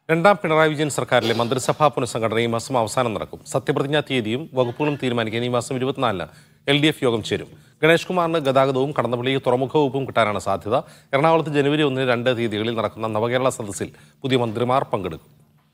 രണ്ടാം പിണറായി വിജയൻ സർക്കാരിലെ മന്ത്രിസഭാ പുനഃസംഘടന ഈ മാസം അവസാനം നടക്കും സത്യപ്രതിജ്ഞാ തീയതിയും വകുപ്പുകളും തീരുമാനിക്കാൻ ഈ മാസം ഇരുപത്തിനാലിന് എൽ ഡി എഫ് യോഗം ചേരും ഗണേഷ് കുമാറിന് ഗതാഗതവും കടന്നപ്പള്ളിക്ക് തുറമുഖ വകുപ്പും കിട്ടാനാണ് സാധ്യത എറണാകുളത്ത് ജനുവരി ഒന്നിന് രണ്ട് തീയതികളിൽ നടക്കുന്ന നവകേരള സദസ്സിൽ പുതിയ മന്ത്രിമാർ പങ്കെടുക്കും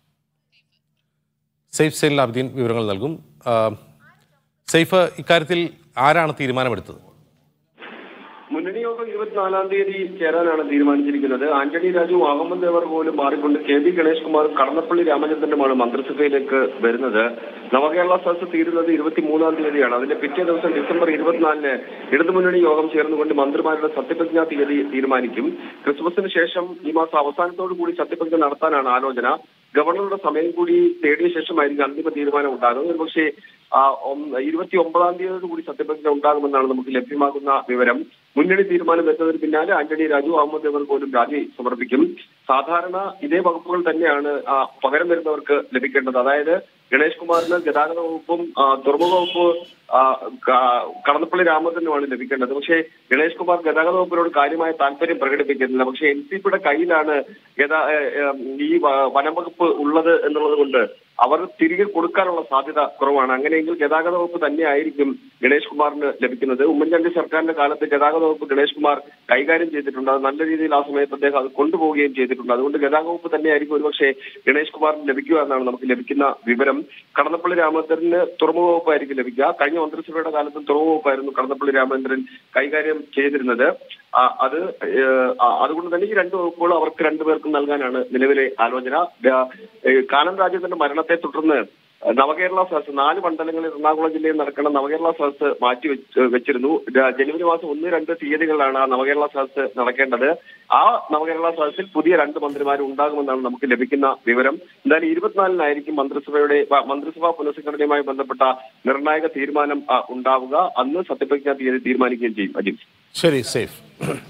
സേഫ് സെയിൽ അബ്ദീൻ വിവരങ്ങൾ നൽകും ആ, സൈഫ് ഇക്കാര്യത്തിൽ ആരാണ് തീരുമാനമെടുത്തത് മുന്നണി യോഗം ഇരുപത്തിനാലാം തീയതി ചേരാനാണ് തീരുമാനിച്ചിരിക്കുന്നത് ആന്റണി രാജു അഹമ്മദ് ദേവർ പോലും മാറിക്കൊണ്ട് കെ വി ഗണേഷ് കുമാറും കടന്നപ്പള്ളി രാമചന്ദ്രനുമാണ് മന്ത്രിസഭയിലേക്ക് വരുന്നത് നവകേരള സദസ് തീരുന്നത് ഇരുപത്തിമൂന്നാം തീയതിയാണ് അതിന്റെ പിറ്റേ ദിവസം ഡിസംബർ ഇരുപത്തിനാലിന് ഇടതുമുന്നണി യോഗം ചേർന്നുകൊണ്ട് മന്ത്രിമാരുടെ സത്യപ്രതിജ്ഞാ തീയതി തീരുമാനിക്കും ക്രിസ്മസിന് ശേഷം ഈ മാസം അവസാനത്തോടു കൂടി സത്യപ്രതിജ്ഞ നടത്താനാണ് ആലോചന ഗവർണറുടെ സമയം കൂടി തേടിയ ശേഷമായിരിക്കും അന്തിമ തീരുമാനം ഉണ്ടാകുന്നത് ഒരുപക്ഷെ ആ, ഒം- ഇരുപത്തി ഒമ്പതാം തീയതിയോട് കൂടി സത്യപ്രതിജ്ഞ ഉണ്ടാകുമെന്നാണ് നമുക്ക് ലഭ്യമാകുന്ന വിവരം മുന്നണി തീരുമാനം വരുന്നതിന് പിന്നാലെ ആന്റണി രാജു അഹമ്മദ് ദേവർ പോലും രാജി സമർപ്പിക്കും സാധാരണ ഇതേ വകുപ്പുകൾ തന്നെയാണ് ആ, പകരം വരുന്നവർക്ക് ലഭിക്കേണ്ടത് അതായത് ഗണേഷ് കുമാറിന് ഗതാഗത വകുപ്പും ആ, തുറമുഖ വകുപ്പ് ആ, ക- കടന്നപ്പള്ളി രാമചന്ദ്രനുമാണ് ലഭിക്കേണ്ടത് പക്ഷേ ഗണേഷ് കുമാർ ഗതാഗത വകുപ്പിനോട് കാര്യമായ താല്പര്യം പ്രകടിപ്പിക്കുന്നില്ല പക്ഷേ എൻ സി പിയുടെ കയ്യിലാണ് ഗതാ ഏ, ഏ, ഈ വ- വനം വകുപ്പ് ഉള്ളത് എന്നുള്ളത് കൊണ്ട് അവർ തിരികെ കൊടുക്കാനുള്ള സാധ്യത കുറവാണ് അങ്ങനെയെങ്കിൽ ഗതാഗത വകുപ്പ് തന്നെയായിരിക്കും ഗണേഷ് കുമാറിന് ലഭിക്കുന്നത് ഉമ്മൻചാണ്ടി സർക്കാരിന്റെ കാലത്ത് ഗതാഗത വകുപ്പ് ഗണേഷ് കുമാർ കൈകാര്യം ചെയ്തിട്ടുണ്ട് അത് നല്ല രീതിയിൽ ആ സമയത്ത് അദ്ദേഹം അത് കൊണ്ടുപോവുകയും ചെയ്തിട്ടുണ്ട് അതുകൊണ്ട് ഗതാഗത വകുപ്പ് തന്നെയായിരിക്കും ഒരുപക്ഷെ ഗണേഷ് കുമാറിന് ലഭിക്കുക എന്നാണ് നമുക്ക് ലഭിക്കുന്ന വിവരം കടന്നപ്പള്ളി രാമചന്ദ്രന് തുറമുഖ വകുപ്പായിരിക്കും ലഭിക്കുക കഴിഞ്ഞ മന്ത്രിസഭയുടെ കാലത്തും തുറമുഖ വകുപ്പായിരുന്നു കടന്നപ്പള്ളി രാമചന്ദ്രൻ കൈകാര്യം ചെയ്തിരുന്നത് ആ, അത് ഏഹ്, ആ, അതുകൊണ്ട് തന്നെ ഈ രണ്ട് വകുപ്പുകൾ അവർക്ക് രണ്ടുപേർക്കും നൽകാനാണ് നിലവിലെ ആലോചന ദ- ഏഹ്, കാനം രാജേന്ദ്രന്റെ മരണത്തെ തുടർന്ന് നവകേരള സദസ് നാല് മണ്ഡലങ്ങളിൽ എറണാകുളം ജില്ലയിൽ നടക്കുന്ന നവകേരള സദസ് മാറ്റി വെച്ച് വെച്ചിരുന്നു ദ- ജനുവരി മാസം ഒന്ന് രണ്ട് തീയതികളിലാണ് ആ നവകേരള സദസ് നടക്കേണ്ടത് ആ നവകേരള സദസ്സിൽ പുതിയ രണ്ട് മന്ത്രിമാർ ഉണ്ടാകുമെന്നാണ് നമുക്ക് ലഭിക്കുന്ന വിവരം എന്തായാലും ഇരുപത്തിനാലിനായിരിക്കും മന്ത്രിസഭയുടെ വ- മന്ത്രിസഭാ പുനഃസംഘടനയുമായി ബന്ധപ്പെട്ട നിർണായക തീരുമാനം ആ, ഉണ്ടാവുക അന്ന് സത്യപ്രതിജ്ഞാ തീയതി തീരുമാനിക്കുകയും ചെയ്യും അജിത് ശരി സേഫ്